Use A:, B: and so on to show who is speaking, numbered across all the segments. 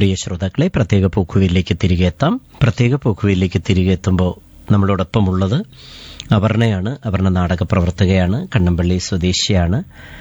A: പ്രിയ ശ്രോതാക്കളെ പ്രത്യേക പോക്കുവയിലേക്ക് തിരികെ എത്താം പ്രത്യേക പോക്കുവയിലേക്ക് തിരികെ എത്തുമ്പോൾ നമ്മളോടൊപ്പമുള്ളത് അപർണയാണ് അപർണ നാടക പ്രവർത്തകയാണ് കണ്ണമ്പള്ളി സ്വദേശിയാണ്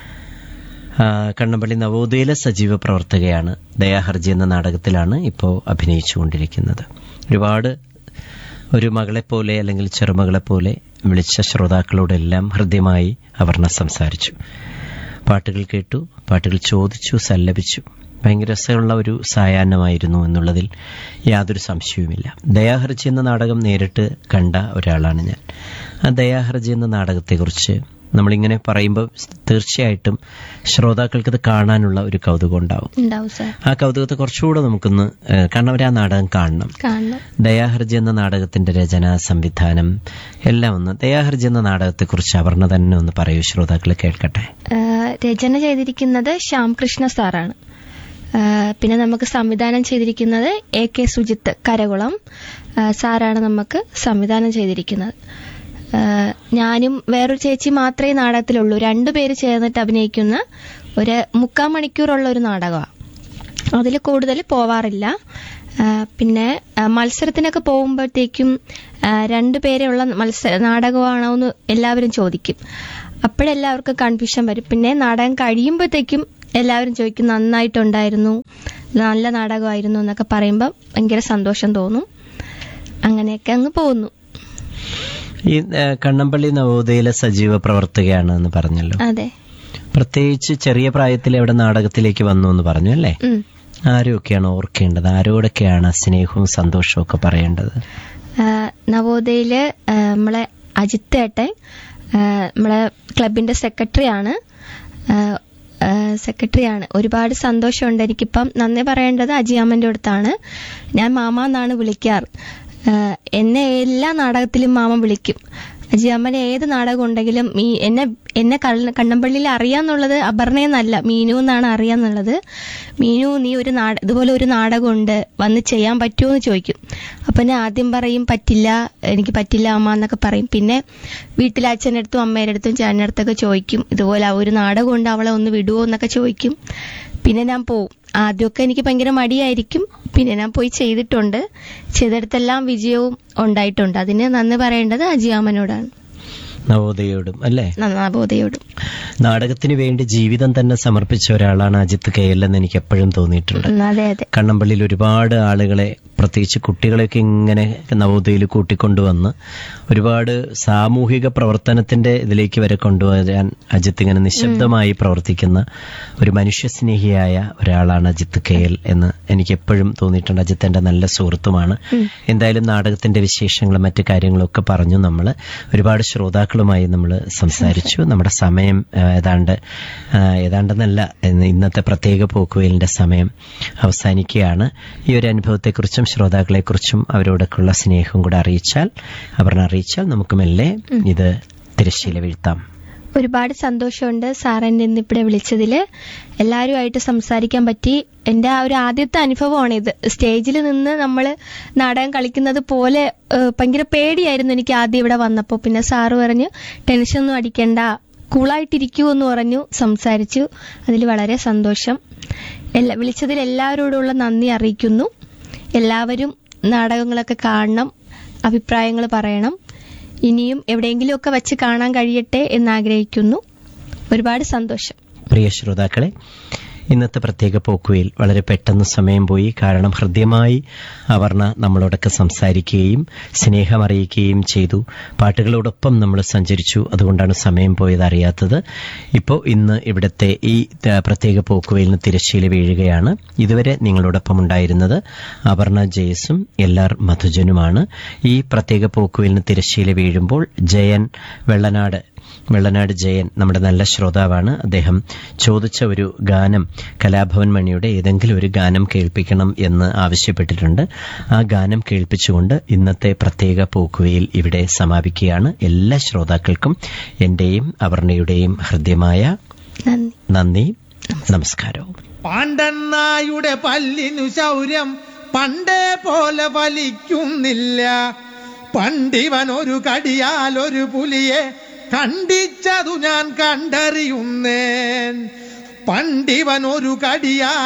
A: ആ, കണ്ണമ്പള്ളി നവോദയയിലെ സജീവ പ്രവർത്തകയാണ് ദയാഹർജി എന്ന നാടകത്തിലാണ് ഇപ്പോൾ അഭിനയിച്ചുകൊണ്ടിരിക്കുന്നത് ഒരുപാട് ഒരു മകളെപ്പോലെ അല്ലെങ്കിൽ ചെറുമകളെപ്പോലെ വിളിച്ച ശ്രോതാക്കളോടെല്ലാം ഹൃദ്യമായി അപർണ സംസാരിച്ചു പാട്ടുകൾ കേട്ടു പാട്ടുകൾ ചോദിച്ചു സല്ലപിച്ചു ഭയങ്കര രസമുള്ള ഒരു സായാഹ്നമായിരുന്നു എന്നുള്ളതിൽ യാതൊരു സംശയവുമില്ല ദയാഹർജി എന്ന നാടകം നേരിട്ട് കണ്ട ഒരാളാണ് ഞാൻ ആ ദയാഹർജി എന്ന നാടകത്തെക്കുറിച്ച് നമ്മളിങ്ങനെ പറയുമ്പോൾ തീർച്ചയായിട്ടും ശ്രോതാക്കൾക്ക് ഇത് കാണാനുള്ള ഒരു കൗതുകം ഉണ്ടാവും
B: ഉണ്ടാവും സാർ
A: ആ കൗതുകത്തെ കുറച്ചുകൂടെ നമുക്കൊന്ന് ഏഹ്, കാരണം അവർ ആ നാടകം കാണണം
B: കാണണം
A: ദയാഹർജി എന്ന നാടകത്തിന്റെ രചന സംവിധാനം എല്ലാം ഒന്ന് ദയാഹർജി എന്ന നാടകത്തെക്കുറിച്ച് അപർണ തന്നെ ഒന്ന് പറയൂ ശ്രോതാക്കൾ കേൾക്കട്ടെ
B: ആ, രചന ചെയ്തിരിക്കുന്നത് ശ്യാംകൃഷ്ണ സാറാണ് ആ, പിന്നെ നമുക്ക് സംവിധാനം ചെയ്തിരിക്കുന്നത് എ കെ സുജിത്ത് കരകുളം ആ, സാറാണ് നമുക്ക് സംവിധാനം ചെയ്തിരിക്കുന്നത് ആ, ഞാനും വേറൊരു ചേച്ചി മാത്രമേ നാടകത്തിലുള്ളൂ രണ്ടുപേര് ചേർന്നിട്ട് അഭിനയിക്കുന്ന ഒരു മുക്കാൽ മണിക്കൂറുള്ള ഒരു നാടകമാണ് അതിൽ കൂടുതൽ പോവാറില്ല ആ, പിന്നെ ആ, മത്സരത്തിനൊക്കെ പോകുമ്പോഴത്തേക്കും ആ, രണ്ടു പേരെയുള്ള മത്സര നാടകമാണോ എന്ന് എല്ലാവരും ചോദിക്കും അപ്പോഴെല്ലാവർക്കും കൺഫ്യൂഷൻ വരും പിന്നെ നാടകം കഴിയുമ്പോഴത്തേക്കും എല്ലാവരും ചോദിക്കും നന്നായിട്ടുണ്ടായിരുന്നു നല്ല നാടകമായിരുന്നു എന്നൊക്കെ പറയുമ്പോൾ ഭയങ്കര സന്തോഷം തോന്നും അങ്ങനെയൊക്കെ അങ്ങ് പോകുന്നു
A: ഈ ഏഹ്, കണ്ണമ്പള്ളി നവോദയയിലെ സജീവ പ്രവർത്തകയാണ് എന്ന് പറഞ്ഞല്ലോ
B: അതെ
A: പ്രത്യേകിച്ച് ചെറിയ പ്രായത്തിൽ അവിടെ നാടകത്തിലേക്ക് വന്നു എന്ന് പറഞ്ഞു അല്ലേ
B: ഉം.
A: ആരൊക്കെയാണ് ഓർക്കേണ്ടത് ആരോടൊക്കെയാണ് സ്നേഹവും സന്തോഷവും ഒക്കെ പറയേണ്ടത്
B: ആ, നവോദയയില് ആ, നമ്മളെ അജിത്ത് ഏട്ടൻ ആ, നമ്മളെ ക്ലബിന്റെ സെക്രട്ടറി ആണ് സെക്രട്ടറി ആണ് ഒരുപാട് സന്തോഷമുണ്ട് എനിക്കിപ്പം നന്ദി പറയേണ്ടത് അജിയാമ്മന്റെ അടുത്താണ് ഞാൻ മാമ എന്നാണ് വിളിക്കാറ് ആ, എന്നെ എല്ലാ നാടകത്തിലും മാമ വിളിക്കും അജിയാമ്മനെ ഏത് നാടകം ഉണ്ടെങ്കിലും ഈ എന്നെ എന്നെ കള്ള- കണ്ണമ്പള്ളിയിൽ അറിയാന്നുള്ളത് അപർണയെന്നല്ല മീനു എന്നാണ് അറിയാന്നുള്ളത് മീനു നീ ഒരു നാട ഇതുപോലെ ഒരു നാടകമുണ്ട് വന്ന് ചെയ്യാൻ പറ്റുമോ എന്ന് ചോദിക്കും അപ്പൊ ഞാൻ ആദ്യം പറയും പറ്റില്ല എനിക്ക് പറ്റില്ല അമ്മ എന്നൊക്കെ പറയും പിന്നെ വീട്ടിലെ അച്ഛൻ്റെ അടുത്തും അമ്മയുടെ അടുത്തും ചേട്ടൻ്റെ അടുത്തൊക്കെ ചോദിക്കും ഇതുപോലെ ആ ഒരു നാടകമുണ്ട് അവളെ ഒന്ന് വിടുവോ എന്നൊക്കെ ചോദിക്കും പിന്നെ ഞാൻ പോവും ആദ്യമൊക്കെ എനിക്ക് ഭയങ്കര മടിയായിരിക്കും പിന്നെ ഞാൻ പോയി ചെയ്തിട്ടുണ്ട് ചെയ്തെടുത്തെല്ലാം വിജയവും ഉണ്ടായിട്ടുണ്ട് അതിന് നന്ദി പറയേണ്ടത് അജിയാമ്മനോടാണ്
A: നവോദയയോടും അല്ലേ
B: നന്നാബോധയോടും
A: നാടകത്തിന് വേണ്ടി ജീവിതം തന്നെ സമർപ്പിച്ച ഒരാളാണ് അജിത്ത് കെ എൽ എന്ന് എനിക്ക് എപ്പോഴും തോന്നിയിട്ടുണ്ട്
B: ഉം, അതെ അതെ
A: കണ്ണമ്പള്ളിയിൽ ഒരുപാട് ആളുകളെ പ്രത്യേകിച്ച് കുട്ടികളെയൊക്കെ ഇങ്ങനെ നവോദയയിൽ കൂട്ടിക്കൊണ്ടുവന്ന് ഒരുപാട് സാമൂഹിക പ്രവർത്തനത്തിന്റെ ഇതിലേക്ക് വരെ കൊണ്ടുവരാൻ അജിത്ത് ഇങ്ങനെ നിശബ്ദമായി പ്രവർത്തിക്കുന്ന ഒരു മനുഷ്യസ്നേഹിയായ ഒരാളാണ് അജിത്ത് കെ എൽ എന്ന് എനിക്ക് എപ്പോഴും തോന്നിയിട്ടുണ്ട് അജിത്ത് എന്റെ നല്ല സുഹൃത്തുമാണ് എന്തായാലും നാടകത്തിന്റെ വിശേഷങ്ങളും മറ്റു കാര്യങ്ങളും ഒക്കെ പറഞ്ഞു നമ്മൾ ഒരുപാട് ശ്രോതാക്കളുമായി നമ്മൾ സംസാരിച്ചു നമ്മുടെ സമയം ആ, ഏതാണ്ട് ആ, ഏതാണ്ടെന്നല്ല ഇന്ന് ഇന്നത്തെ പ്രത്യേക പോക്കുവെയിലിന്റെ സമയം അവസാനിക്കുകയാണ് ഈ ഒരു അനുഭവത്തെക്കുറിച്ചും ശ്രോതാക്കളെക്കുറിച്ചും അവരോടൊക്കെയുള്ള സ്നേഹവും കൂടെ അറിയിച്ചാൽ അവർ അറിയിച്ചാൽ നമുക്ക് മെല്ലെ ഇത് തിരശ്ശീല വീഴ്ത്താം
B: ഒരുപാട് സന്തോഷമുണ്ട് സാർ എന്നെ ഇന്നിവിടെ വിളിച്ചതിൽ എല്ലാവരുമായിട്ട് സംസാരിക്കാൻ പറ്റി എൻ്റെ ആ ഒരു ആദ്യത്തെ അനുഭവമാണ് ഇത് സ്റ്റേജിൽ നിന്ന് നമ്മൾ നാടകം കളിക്കുന്നത് പോലെ ഏഹ്, ഭയങ്കര പേടിയായിരുന്നു എനിക്ക് ആദ്യം ഇവിടെ വന്നപ്പോൾ പിന്നെ സാറ് പറഞ്ഞു ടെൻഷനൊന്നും അടിക്കണ്ട കൂളായിട്ടിരിക്കൂ എന്ന് പറഞ്ഞു സംസാരിച്ചു അതിൽ വളരെ സന്തോഷം എല്ലാ വിളിച്ചതിൽ എല്ലാവരോടുള്ള നന്ദി അറിയിക്കുന്നു എല്ലാവരും നാടകങ്ങളൊക്കെ കാണണം അഭിപ്രായങ്ങൾ പറയണം ഇനിയും എവിടെയെങ്കിലുമൊക്കെ വെച്ച് കാണാൻ കഴിയട്ടെ എന്ന് ആഗ്രഹിക്കുന്നു ഒരുപാട് സന്തോഷം
A: പ്രിയ ശ്രോതാക്കളെ ഇന്നത്തെ പ്രത്യേക പോക്കുവയിൽ വളരെ പെട്ടെന്ന് സമയം പോയി കാരണം ഹൃദ്യമായി അവർണ നമ്മളോടൊക്കെ സംസാരിക്കുകയും സ്നേഹം അറിയിക്കുകയും ചെയ്തു പാട്ടുകളോടൊപ്പം നമ്മൾ സഞ്ചരിച്ചു അതുകൊണ്ടാണ് സമയം പോയത് അറിയാത്തത് ഇപ്പോൾ ഇന്ന് ഇവിടുത്തെ ഈ ആ, പ്രത്യേക പോക്കുവയിലിന് തിരശ്ശീല വീഴുകയാണ് ഇതുവരെ നിങ്ങളോടൊപ്പം ഉണ്ടായിരുന്നത് അപർണ ജയസും എൽ ആർ മധുജനുമാണ് ഈ പ്രത്യേക പോക്കുവയിലിന് തിരശ്ശീല വീഴുമ്പോൾ ജയൻ വെള്ളനാട് വെള്ളനാട് ജയൻ നമ്മുടെ നല്ല ശ്രോതാവാണ് അദ്ദേഹം ചോദിച്ച ഒരു ഗാനം കലാഭവൻ മണിയുടെ ഏതെങ്കിലും ഒരു ഗാനം കേൾപ്പിക്കണം എന്ന് ആവശ്യപ്പെട്ടിട്ടുണ്ട് ആ ഗാനം കേൾപ്പിച്ചുകൊണ്ട് ഇന്നത്തെ പ്രത്യേക പോക്കുവയിൽ ഇവിടെ സമാപിക്കുകയാണ് എല്ലാ ശ്രോതാക്കൾക്കും എന്റെയും അപർണയുടെയും ഹൃദ്യമായ
B: നന്ദി
A: നന്ദി നമസ്കാരവും
C: പാണ്ഡന്നായുടെ പല്ലിനു ശൗര്യം പണ്ടേ പോലെ ഫലിക്കുന്നില്ല പണ്ടിവൻ ഒരു കടിയാൽ ഒരു പുലിയെ കണ്ടിച്ചതു ഞാൻ കണ്ടറിയുന്നേൻ പണ്ടിവൻ ഒരു കടിയാൽ